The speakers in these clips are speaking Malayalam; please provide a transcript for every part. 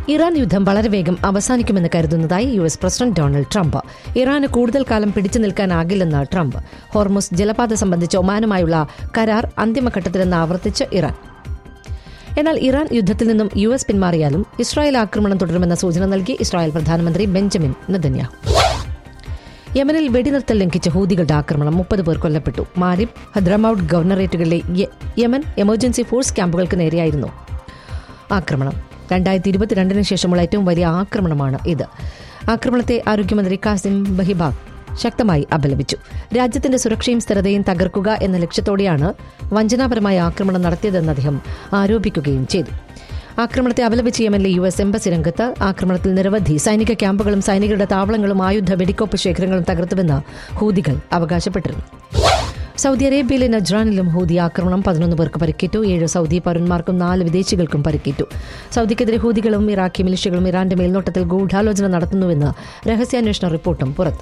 ഇറാൻ യുദ്ധം വളരെ വേഗം അവസാനിക്കുമെന്ന് കരുതുന്നതായി U S president Donald Trump ഇറാന് കൂടുതൽ കാലം പിടിച്ചു നിൽക്കാനാകില്ലെന്ന് ട്രംപ് ഹോർമുസ് ജലപാത സംബന്ധിച്ച് ഒമാനുമായുള്ള കരാർ അന്തിമഘട്ടത്തിലെന്ന് ആവർത്തിച്ച് ഇറാൻ എന്നാൽ ഇറാൻ യുദ്ധത്തിൽ നിന്നും യു എസ് പിന്മാറിയാലും ഇസ്രായേൽ ആക്രമണം തുടരുമെന്ന സൂചന നൽകി ഇസ്രായേൽ പ്രധാനമന്ത്രി ബെഞ്ചമിൻ നെതന്യാഹു യമനിൽ വെടിനിർത്തൽ ലംഘിച്ച ഹൂതികളുടെ ആക്രമണം മുപ്പത് പേർ കൊല്ലപ്പെട്ടു മാരിബ് ഹദ്രമൌട്ട് ഗവർണറേറ്റുകളിലെ യ- യമൻ എമർജൻസി ഫോഴ്സ് ക്യാമ്പുകൾക്ക് നേരെയായിരുന്നു ആക്രമണം രണ്ടായിരത്തി ഇരുപത്തിരണ്ടിന് ശേഷമുള്ള ഏറ്റവും വലിയ ആക്രമണമാണ് ഇത് ആക്രമണത്തെ ആരോഗ്യമന്ത്രി കാസിം ബഹിബാഗ് ശക്തമായി അപലപിച്ചു രാജ്യത്തിന്റെ സുരക്ഷയും സ്ഥിരതയും തകർക്കുക എന്ന ലക്ഷ്യത്തോടെയാണ് വഞ്ചനാപരമായ ആക്രമണം നടത്തിയതെന്ന് അദ്ദേഹം ആരോപിക്കുകയും ചെയ്തു ആക്രമണത്തെ അപലപിച്ച് യമനിലെ യു എസ് എംബസി രംഗത്ത് ആക്രമണത്തിൽ നിരവധി സൈനിക ക്യാമ്പുകളും സൈനികരുടെ താവളങ്ങളും ആയുധ വെടിക്കോപ്പ് ശേഖരങ്ങളും തകർത്തുവെന്ന് ഹൂതികൾ അവകാശപ്പെട്ടിരുന്നു സൗദി അറേബ്യയിലെ നജ്റാനിലും ഹൂതി ആക്രമണം പതിനൊന്ന് പേർക്ക് പരിക്കേറ്റു ഏഴ് സൗദി പൗരന്മാർക്കും നാല് വിദേശികൾക്കും പരിക്കേറ്റു സൗദിക്കെതിരെ ഹൂതികളും ഇറാഖി മിലിഷ്യകളും ഇറാന്റെ മേൽനോട്ടത്തിൽ ഗൂഢാലോചന നടത്തുന്നുവെന്ന് രഹസ്യാന്വേഷണ റിപ്പോർട്ടും പുറത്തു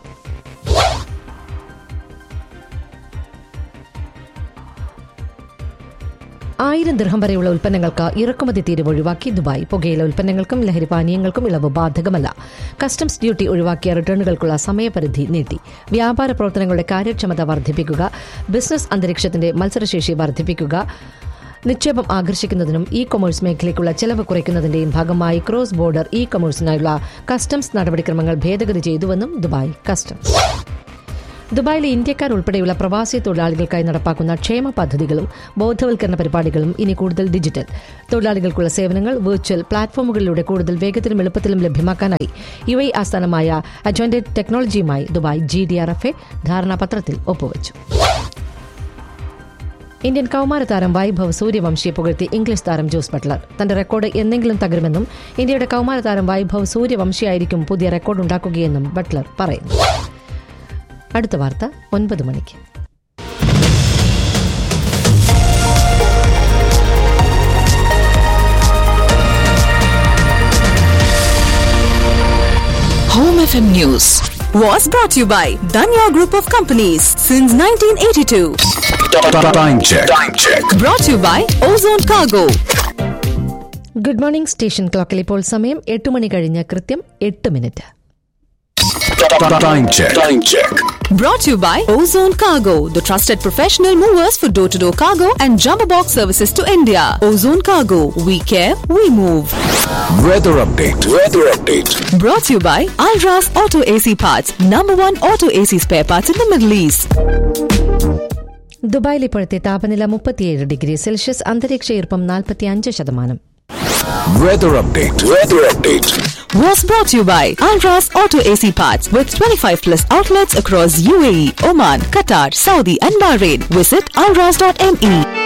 ആയിരം ദിർഹം വരെയുള്ള ഉൽപ്പന്നങ്ങൾക്ക് ഇറക്കുമതി തീരുവ ഒഴിവാക്കി ദുബായ് പുകയില ഉൽപ്പന്നങ്ങൾക്കും ലഹരി പാനീയങ്ങൾക്കും ഇളവ് ബാധകമല്ല കസ്റ്റംസ് ഡ്യൂട്ടി ഒഴിവാക്കിയ റിട്ടേണുകൾക്കുള്ള സമയപരിധി നീട്ടി വ്യാപാര പ്രവർത്തനങ്ങളുടെ കാര്യക്ഷമത വർദ്ധിപ്പിക്കുക ബിസിനസ് അന്തരീക്ഷത്തിന്റെ മത്സരശേഷി വർദ്ധിപ്പിക്കുക നിക്ഷേപം ആകർഷിക്കുന്നതിനും ഇ കൊമേഴ്സ് മേഖലയ്ക്കുള്ള ചെലവ് കുറയ്ക്കുന്നതിന്റെയും ഭാഗമായി ക്രോസ് ബോർഡർ ഇ കൊമേഴ്സിനായുള്ള കസ്റ്റംസ് നടപടിക്രമങ്ങൾ ഭേദഗതി ചെയ്തുവെന്നും ദുബായ് കസ്റ്റംസ് ദുബായിലെ ഇന്ത്യക്കാർ ഉൾപ്പെടെയുള്ള പ്രവാസി തൊഴിലാളികൾക്കായി നടപ്പാക്കുന്ന ക്ഷേമ പദ്ധതികളും ബോധവൽക്കരണ പരിപാടികളും ഇനി കൂടുതൽ ഡിജിറ്റൽ തൊഴിലാളികൾക്കുള്ള സേവനങ്ങൾ വെർച്വൽ പ്ലാറ്റ്ഫോമുകളിലൂടെ കൂടുതൽ വേഗത്തിലും എളുപ്പത്തിലും ലഭ്യമാക്കാനായി യു ഐ ആസ്ഥാനമായ അഡ്വാൻറ്റേഡ് ടെക്നോളജിയുമായി Dubai G D R F A ധാരണാപത്രത്തിൽ ഒപ്പുവച്ചു ഇന്ത്യൻ കൌമാര താരം വൈഭവ് സൂര്യവംശിയെ പുകഴ്ത്തി ഇംഗ്ലീഷ് താരം ജോസ് ബട്ട്ലർ തന്റെ റെക്കോർഡ് എന്നെങ്കിലും തകരുമെന്നും ഇന്ത്യയുടെ കൌമാര താരം വൈഭവ് സൂര്യവംശിയായിരിക്കും പുതിയ റെക്കോർഡ് ഉണ്ടാക്കുകയെന്നും ബട്ട്ലർ പറയുന്നു അടുത്ത വാർത്ത ഒൻപത് മണിക്ക് Home FM News was brought to you by Danya Group of Companies since 1982. Time check. Time check. Brought to you by Ozone Cargo. Good morning station ക്ലോക്കിൽ ഇപ്പോൾ സമയം എട്ട് മണി കഴിഞ്ഞ് കൃത്യം എട്ട് minute Time check. Time check. Brought to you by Ozone Cargo, the trusted professional movers for door to door cargo and jumbo box services to India. Ozone Cargo, we care, we move. Weather update. Weather update. Brought to you by Alras Auto AC Parts, number one auto AC spare parts in the Middle East. ദുബായിൽ ഇപ്പോഴത്തെ താപനില മുപ്പത്തിയേഴ് ഡിഗ്രി സെൽഷ്യസ് അന്തരീക്ഷ ഈർപ്പം നാൽപ്പത്തിയഞ്ച് ശതമാനം Weather update. Weather update. Was brought to you by Alras Auto AC Parts with 25 plus outlets across UAE, Oman, Qatar, Saudi, and Bahrain. Visit alras.me.